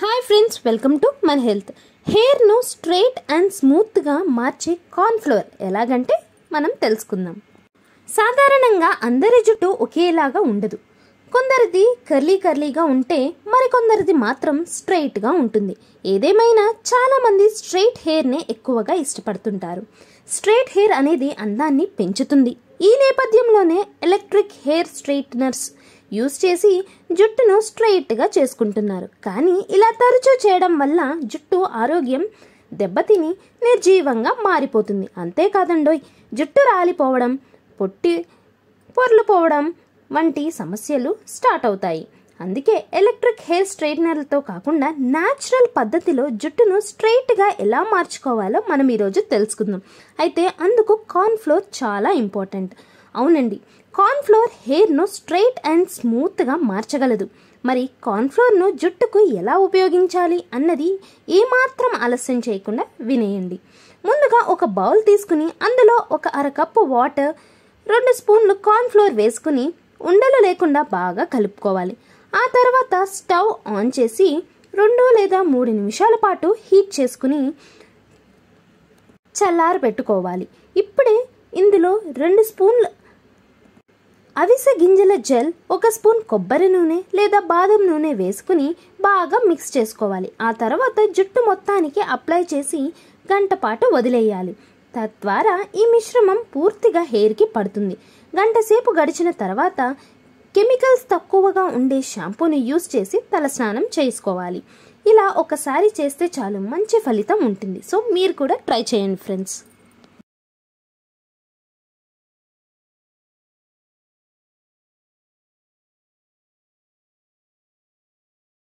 hi friends welcome to మన health హెయిర్ను straight and స్మూత్గా మార్చే కార్న్ఫ్లోర్ ఎలాగంటే మనం తెలుసుకుందాం సాధారణంగా అందరి జుట్టు ఒకేలాగా ఉండదు కొందరిది కర్లీ కర్లీగా ఉంటే మరికొందరిది మాత్రం స్ట్రైట్గా ఉంటుంది ఏదేమైనా చాలామంది స్ట్రైట్ హెయిర్నే ఎక్కువగా ఇష్టపడుతుంటారు స్ట్రైట్ హెయిర్ అనేది అందాన్ని పెంచుతుంది ఈ నేపథ్యంలోనే ఎలక్ట్రిక్ హెయిర్ స్ట్రైట్నర్స్ యూస్ చేసి జుట్టును స్ట్రైట్గా చేసుకుంటున్నారు కానీ ఇలా తరచూ చేయడం వల్ల జుట్టు ఆరోగ్యం దెబ్బతిని నిర్జీవంగా మారిపోతుంది అంతేకాదండోయ్ జుట్టు రాలిపోవడం పొట్టి పొర్లు పోవడం వంటి సమస్యలు స్టార్ట్ అవుతాయి అందుకే ఎలక్ట్రిక్ హెయిర్ స్ట్రైట్నర్లతో కాకుండా న్యాచురల్ పద్ధతిలో జుట్టును స్ట్రైట్గా ఎలా మార్చుకోవాలో మనం ఈరోజు తెలుసుకుందాం అయితే అందుకు కార్న్ఫ్లోర్ చాలా ఇంపార్టెంట్ అవునండి కార్న్ఫ్లోర్ హెయిర్ను స్ట్రైట్ అండ్ స్మూత్గా మార్చగలదు మరి కార్న్ఫ్లోర్ను జుట్టుకు ఎలా ఉపయోగించాలి అన్నది ఏమాత్రం ఆలస్యం చేయకుండా వినేయండి ముందుగా ఒక బౌల్ తీసుకుని అందులో ఒక అరకప్పు వాటర్ రెండు స్పూన్లు కార్న్ఫ్లోర్ వేసుకుని ఉండలు లేకుండా బాగా కలుపుకోవాలి ఆ తర్వాత స్టవ్ ఆన్ చేసి రెండు లేదా మూడు నిమిషాల పాటు హీట్ చేసుకుని చల్లారి పెట్టుకోవాలి ఇప్పుడే ఇందులో రెండు స్పూన్లు అవిసె గింజల జెల్ ఒక స్పూన్ కొబ్బరి నూనె లేదా బాదం నూనె వేసుకుని బాగా మిక్స్ చేసుకోవాలి ఆ తర్వాత జుట్టు మొత్తానికి అప్లై చేసి గంట పాటు వదిలేయాలి తద్వారా ఈ మిశ్రమం పూర్తిగా హెయిర్కి పడుతుంది గంట సేపు గడిచిన తర్వాత కెమికల్స్ తక్కువగా ఉండే షాంపూని యూస్ చేసి తలస్నానం చేసుకోవాలి ఇలా ఒకసారి చేస్తే చాలు మంచి ఫలితం ఉంటుంది సో మీరు కూడా ట్రై చేయండి ఫ్రెండ్స్